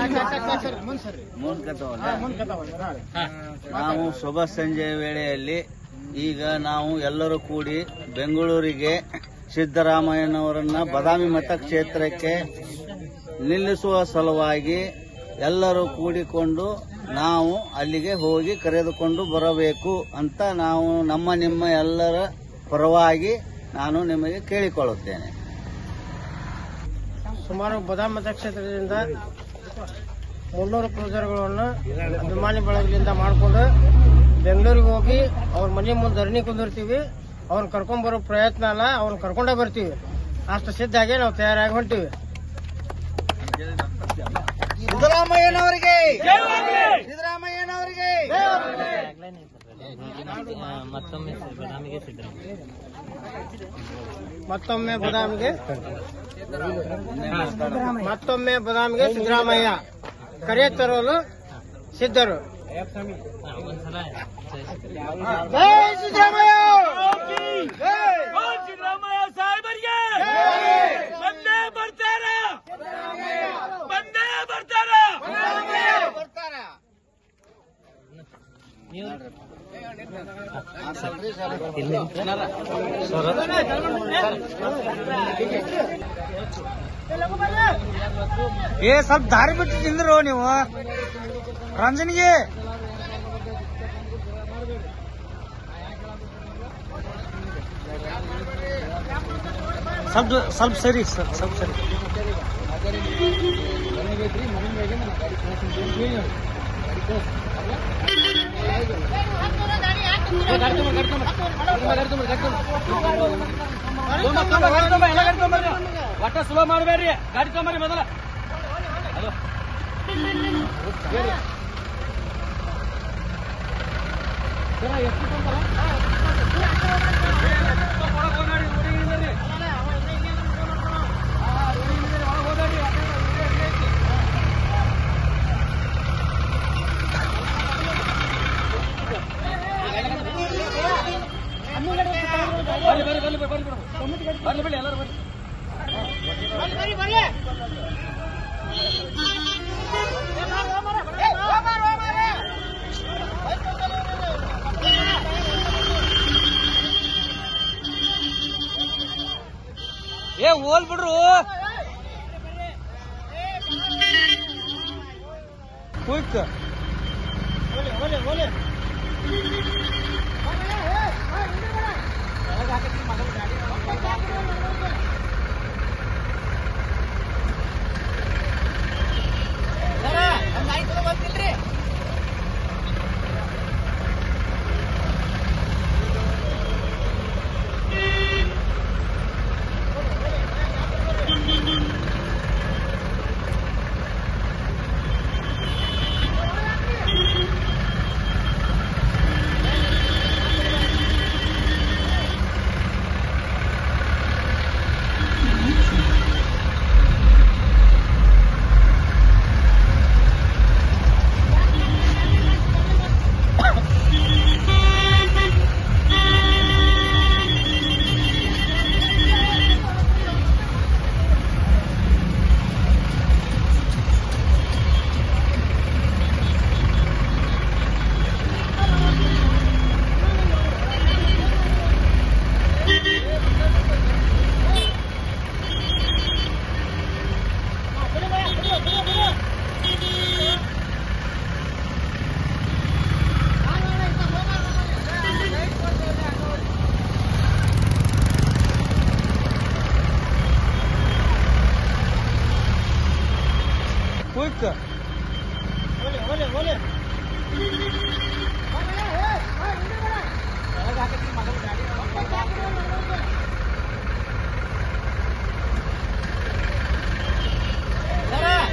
ನಾವು ಶುಭ ಸಂಜೆಯ ವೇಳೆಯಲ್ಲಿ ಈಗ ನಾವು ಎಲ್ಲರೂ ಕೂಡಿ ಬೆಂಗಳೂರಿಗೆ ಸಿದ್ದರಾಮಯ್ಯನವರನ್ನ ಬದಾಮಿ ಮತಕ್ಷೇತ್ರಕ್ಕೆ ನಿಲ್ಲಿಸುವ ಸಲುವಾಗಿ ಎಲ್ಲರೂ ಕೂಡಿಕೊಂಡು ನಾವು ಅಲ್ಲಿಗೆ ಹೋಗಿ ಕರೆದುಕೊಂಡು ಬರಬೇಕು ಅಂತ ನಾವು ನಮ್ಮ ನಿಮ್ಮ ಎಲ್ಲರ ಪರವಾಗಿ ನಾನು ನಿಮಗೆ ಕೇಳಿಕೊಳ್ಳುತ್ತೇನೆ ಸುಮಾರು ಬದಾಮ್ ಮತಕ್ಷೇತ್ರದಿಂದ ಮುನ್ನೂರು ಕ್ರೂಸರ್ಗಳನ್ನು ಅಭಿಮಾನಿ ಬಳಗದಿಂದ ಮಾಡಿಕೊಂಡು ಬೆಂಗಳೂರಿಗೆ ಹೋಗಿ ಅವ್ರ ಮನೆ ಮುಂದೆ ಧರಣಿ ಕುಂದಿರ್ತೀವಿ ಅವ್ರನ್ನ ಕರ್ಕೊಂಡ್ಬರೋ ಪ್ರಯತ್ನ ಅಲ್ಲ ಅವ್ರನ್ನ ಕರ್ಕೊಂಡೇ ಬರ್ತೀವಿ ಅಷ್ಟು ಸಿದ್ಧಾಗಿ ನಾವು ತಯಾರಾಗಿ ಹೊಂಟೀವಿ ಸಿದ್ದರಾಮಯ್ಯನವರಿಗೆ ಸಿದ್ದರಾಮಯ್ಯನವರಿಗೆ ಮತ್ತೊಮ್ಮೆ ಬದಾಮಿಗೆ ಮತ್ತೊಮ್ಮೆ ಬದಾಮಿಗೆ ಸಿದ್ದರಾಮಯ್ಯ ಕರೆ ತರಲು ಸಿದ್ಧರು ಜೈ ಸಿದ್ದರಾಮಯ್ಯ ಸಿದ್ದರಾಮಯ್ಯ ಸಾಹೇಬರಿಗೆ ಬಂದೇ ಬರ್ತಾರ ಬಂದೇ ಬರ್ತಾರ ಏ ಸ್ವಲ್ಪ ದಾರಿ ಬಿಟ್ಟು ತಿಂದ್ರು ನೀವು ರಂಜನಿಗೆ ಸ್ವಲ್ಪ ಸ್ವಲ್ಪ ಸರಿ ಸರ್ ಸ್ವಲ್ಪ ಸರಿ ಒಟ್ಟ ಸ್ಲೋ ಮಾಡಬೇಡ್ರಿ ಗಾಡಿ ತಗೊಂಬರ್ರಿ ಮೊದಲ ಬರ್ರಿ ಬರ್ರಿ ಬರ್ರಿ ಬರ್ರಿ ಬರ್ರಿ ಬರ್ರಿ ಬರ್ರಿ ಎಲ್ಲರೂ ಬರ್ರಿ ಏ ಹೋಲ್ ಬಿಡ್ರು ಕ್ವಿಕ್ ಕ್ವಿಕ್ ¡Sara!